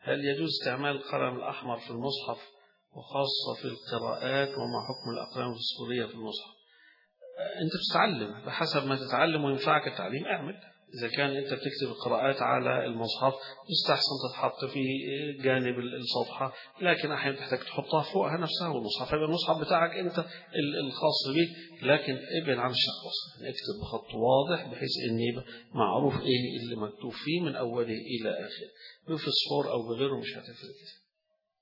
هل يجوز استعمال القلم الأحمر في المصحف وخاصة في القراءات وما حكم الأقلام الفسفورية في المصحف أنت بتتعلم بحسب ما تتعلم وينفعك التعليم اعمل إذا كان أنت بتكتب القراءات على المصحف يستحسن تتحط في جانب الصفحة لكن أحيانا تحتاج تحطها فوقها نفسها والمصحف يبقى المصحف بتاعك أنت الخاص بك لكن ابعد عن الشخص اكتب بخط واضح بحيث أن يبقى معروف إيه اللي مكتوب فيه من أوله إلى آخره بفسفور أو بغيره مش هتفرق